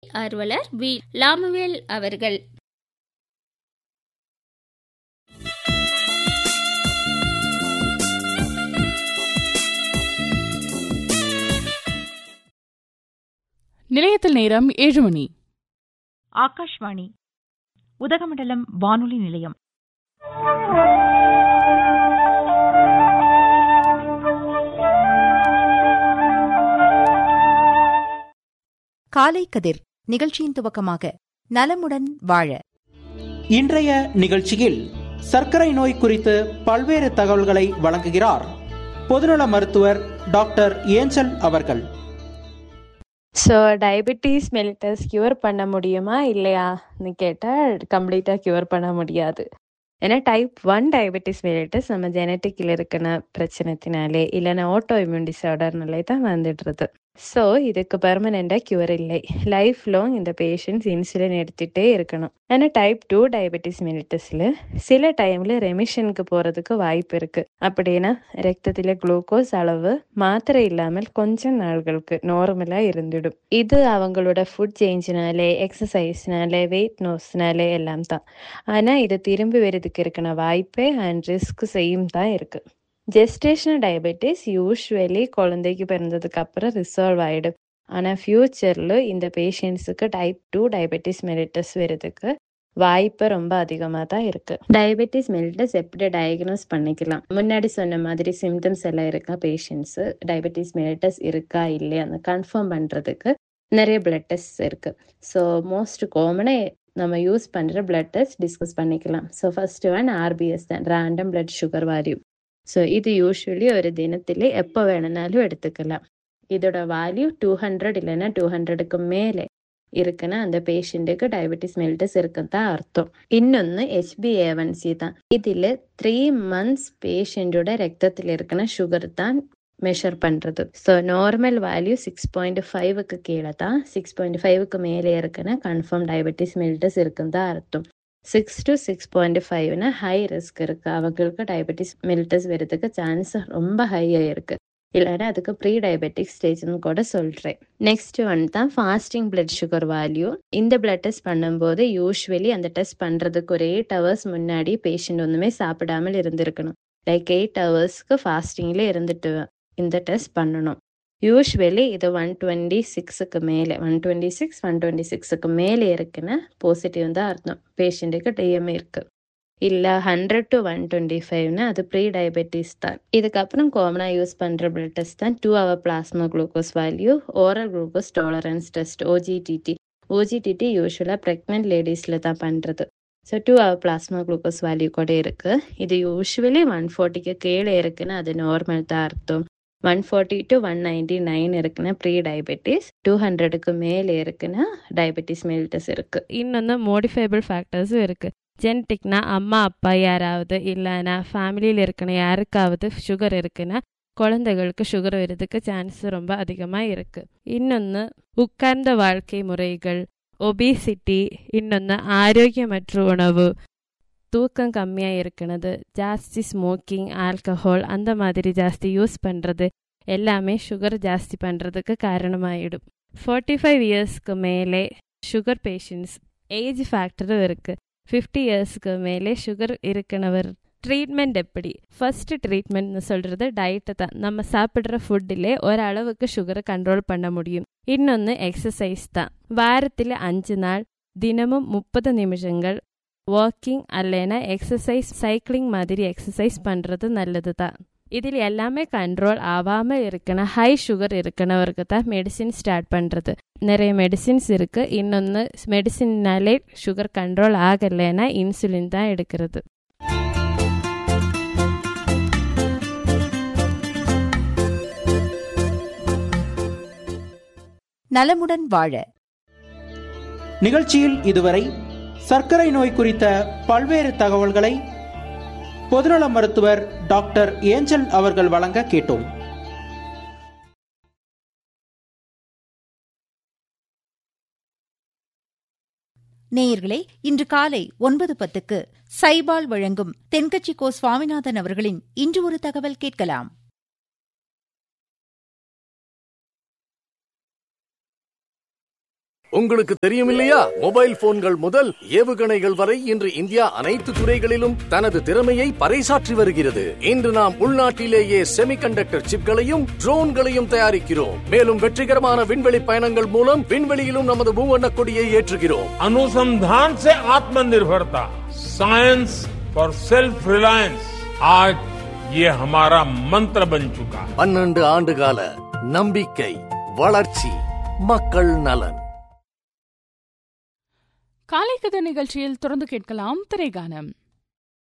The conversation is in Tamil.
ஆர்வலர் வி லாமுவேல் அவர்கள் நிலையத்தில் நேரம் ஏழு மணி ஆகாஷ்வாணி உதகமண்டலம் வானொலி நிலையம் காலை கதிர் நிகழ்ச்சியின் துவக்கமாக நலமுடன் வாழ இன்றைய நிகழ்ச்சியில் சர்க்கரை நோய் குறித்து பல்வேறு தகவல்களை வழங்குகிறார் பொதுநல மருத்துவர் டாக்டர் ஏஞ்சல் அவர்கள் ஸோ டயபெட்டிஸ் மெலிட்டஸ் கியூர் பண்ண முடியுமா இல்லையான்னு கேட்டால் கம்ப்ளீட்டாக கியூர் பண்ண முடியாது ஏன்னா டைப் ஒன் டயபெட்டிஸ் மெலிட்டஸ் நம்ம ஜெனட்டிக்கில் இருக்கிற பிரச்சனத்தினாலே இல்லைன்னா ஆட்டோ இம்யூன் டிசார்டர்னாலே தான் வந்துடுறது ஸோ இதுக்கு பெர்மனெண்டாக கியூர் இல்லை லைஃப் லாங் இந்த பேஷண்ட்ஸ் இன்சுலின் எடுத்துகிட்டே இருக்கணும் ஆனால் டைப் டூ டயபெட்டிஸ் மெலிட்டஸில் சில டைமில் ரெமிஷனுக்கு போகிறதுக்கு வாய்ப்பு இருக்குது அப்படின்னா ரத்தத்தில் குளுக்கோஸ் அளவு மாத்திரை இல்லாமல் கொஞ்சம் நாள்களுக்கு நார்மலாக இருந்துடும் இது அவங்களோட ஃபுட் சேஞ்சினாலே எக்ஸசைஸ்னாலே வெயிட் நோஸ்னாலே எல்லாம் தான் ஆனால் இது திரும்பி வரதுக்கு இருக்கிற வாய்ப்பே அண்ட் ரிஸ்க் செய்யும் தான் இருக்குது ஜெஸ்டேஷனல் டயபெட்டிஸ் யூஸ்வலி குழந்தைக்கு பிறந்ததுக்கு அப்புறம் ரிசால்வ் ஆகிடும் ஆனால் ஃப்யூச்சரில் இந்த பேஷண்ட்ஸுக்கு டைப் டூ டயபெட்டிஸ் மெலிட்டஸ் வரதுக்கு வாய்ப்பு ரொம்ப அதிகமாக தான் இருக்கு டயபெட்டிஸ் மெலிட்டஸ் எப்படி டயக்னோஸ் பண்ணிக்கலாம் முன்னாடி சொன்ன மாதிரி சிம்டம்ஸ் எல்லாம் இருக்கா பேஷண்ட்ஸு டயபெட்டிஸ் மெலிட்டஸ் இருக்கா இல்லையான்னு கன்ஃபார்ம் பண்ணுறதுக்கு நிறைய பிளட் டெஸ்ட் இருக்கு ஸோ மோஸ்ட் காமனாக நம்ம யூஸ் பண்ணுற பிளட் டெஸ்ட் டிஸ்கஸ் பண்ணிக்கலாம் ஸோ ஃபர்ஸ்ட் ஒன் ஆர்பிஎஸ் தான் random blood sugar value so இது யூஸ்வலி ஒரு தினத்திலே எப்போ வேணும்னாலும் எடுத்துக்கலாம் இதோட வேல்யூ டூ ஹண்ட்ரட் இல்லைன்னா டூ ஹண்ட்ரடுக்கு மேலே இருக்குன்னா அந்த பேஷண்ட்டுக்கு டயபெட்டிஸ் மெல்டஸ் இருக்குன்னு தான் அர்த்தம் இன்னொன்று ஹெச்பிஏவன்சி தான் இதில் த்ரீ மந்த்ஸ் பேஷண்ட்டோட ரத்தத்தில் இருக்கிற சுகர் தான் மெஷர் பண்ணுறது so normal value six point ஃபைவுக்கு கீழே தான் சிக்ஸ் பாயிண்ட் ஃபைவுக்கு மேலே இருக்குன்னா கன்ஃபார்ம் டயபெட்டிஸ் மெல்டஸ் இருக்குன்னு தான் அர்த்தம் சிக்ஸ் டு சிக்ஸ் பாயிண்ட் ஃபைவ்னா ஹை ரிஸ்க் இருக்கு அவங்களுக்கு டயபெட்டிஸ் மெல்டஸ் வரதுக்கு சான்ஸ் ரொம்ப ஹையாக இருக்கு இல்லைன்னா அதுக்கு ப்ரீ டயபெட்டிக் ஸ்டேஜ்னு கூட சொல்கிறேன் நெக்ஸ்ட் ஒன் தான் ஃபாஸ்டிங் பிளட் சுகர் வேல்யூ இந்த பிளட் டெஸ்ட் பண்ணும்போது யூஸ்வலி அந்த டெஸ்ட் பண்ணுறதுக்கு ஒரு எயிட் ஹவர்ஸ் முன்னாடி பேஷண்ட் ஒன்றுமே சாப்பிடாமல் இருந்திருக்கணும் லைக் எயிட் ஹவர்ஸ்க்கு ஃபாஸ்டிங்ல இருந்துட்டு இந்த டெஸ்ட் பண்ணணும் யூஸ்வலி இது ஒன் டுவெண்ட்டி சிக்ஸுக்கு மேலே one twenty six one twenty சிக்ஸுக்கு மேலே இருக்குன்னா பாசிட்டிவ் தான் அர்த்தம் பேஷண்ட்டுக்கு டிஎம்ஏ இருக்கு இல்லை ஹண்ட்ரட் டு ஒன் டுவெண்ட்டி ஃபைவ்னா அது ப்ரீ டயபெட்டிஸ் தான் இதுக்கப்புறம் காமனாக யூஸ் பண்ணுற பிளட் டெஸ்ட் தான் two hour plasma glucose value oral glucose tolerance test OGTT OGTT யூஸ்வலாக ப்ரெக்னென்ட் லேடிஸில் தான் பண்ணுறது so two hour plasma glucose value கூட இருக்குது இது யூஸ்வலி ஒன் ஃபோர்ட்டிக்கு கீழே இருக்குன்னு அது நார்மல் தான் அர்த்தம் one forty to one ninety nine இருக்குன்னா ப்ரீ டயபெட்டிஸ் டூ ஹண்ட்ரடுக்கு மேலே இருக்குன்னா டயபெட்டிஸ் மெல்டஸ் இருக்கு இன்னொன்று மோடிஃபைபிள் ஃபேக்டர்ஸும் இருக்குது ஜெனட்டிக்னா அம்மா அப்பா யாராவது இல்லைன்னா ஃபேமிலியில் இருக்கிற யாருக்காவது சுகர் இருக்குன்னா குழந்தைகளுக்கு சுகர் வரதுக்கு சான்ஸ் ரொம்ப அதிகமாக இருக்குது இன்னொன்று உட்கார்ந்த வாழ்க்கை முறைகள் ஒபிசிட்டி இன்னொன்று ஆரோக்கியமற்ற உணவு தூக்கம் கம்மியாக இருக்கிறது ஜாஸ்தி ஸ்மோக்கிங் ஆல்கஹால் அந்த மாதிரி ஜாஸ்தி யூஸ் பண்ணுறது எல்லாமே சுகர் ஜாஸ்தி பண்ணுறதுக்கு காரணமாயிடும் ஃபார்ட்டி ஃபைவ் இயர்ஸ்க்கு மேலே சுகர் பேஷண்ட்ஸ் ஏஜ் ஃபேக்டரும் இருக்குது ஃபிஃப்டி இயர்ஸ்க்கு மேலே சுகர் இருக்கிறவர் ட்ரீட்மெண்ட் எப்படி ஃபர்ஸ்ட் ட்ரீட்மெண்ட்னு சொல்கிறது டயட்டு தான் நம்ம சாப்பிட்ற ஃபுட்டிலே ஓரளவுக்கு சுகரை கண்ட்ரோல் பண்ண முடியும் இன்னொன்று எக்ஸசைஸ் தான் வாரத்தில் அஞ்சு நாள் தினமும் முப்பது நிமிஷங்கள் வாக்கிங் அல்லைனா எக்ஸசைஸ் சைக்கிளிங் மாதிரி எக்ஸசைஸ் பண்ணுறது நல்லது தான் இதில் எல்லாமே கண்ட்ரோல் ஆகாமல் இருக்கணும் ஹை சுகர் இருக்கணவருக்கு தான் மெடிசின் ஸ்டார்ட் பண்ணுறது நிறைய மெடிசின்ஸ் இருக்குது இன்னொன்று மெடிசின்னாலே சுகர் கண்ட்ரோல் ஆகலைன்னா இன்சுலின் தான் எடுக்கிறது நலமுடன் வாழ நிகழ்ச்சியில் இதுவரை சர்க்கரை நோய் குறித்த பல்வேறு தகவல்களை பொதுநல மருத்துவர் டாக்டர் ஏஞ்சல் அவர்கள் வழங்க கேட்டோம் நேயர்களே இன்று காலை ஒன்பது பத்துக்கு சைபால் வழங்கும் தென்கட்சி கோ சுவாமிநாதன் அவர்களின் இன்று ஒரு தகவல் கேட்கலாம் உங்களுக்கு தெரியும் இல்லையா மொபைல் போன்கள் முதல் ஏவுகணைகள் வரை இன்று இந்தியா அனைத்து துறைகளிலும் தனது திறமையை பறைசாற்றி வருகிறது இன்று நாம் உள்நாட்டிலேயே செமிகண்டக்டர் சிப்களையும் ட்ரோன்களையும் தயாரிக்கிறோம் மேலும் வெற்றிகரமான விண்வெளி பயணங்கள் மூலம் விண்வெளியிலும் நமது மூவண்ண கொடியை ஏற்றுகிறோம் अनुसंधान से आत्मनिर्भरता साइंस फॉर सेल्फ रिलायंस आज ये हमारा मंत्र बन चुका है பன்னெண்டு ஆண்டுகால நம்பிக்கை வளர்ச்சி மக்கள் நலன் காலை கதை நிகழ்ச்சியில் தொடர்ந்து கேட்கலாம் திரைகானம்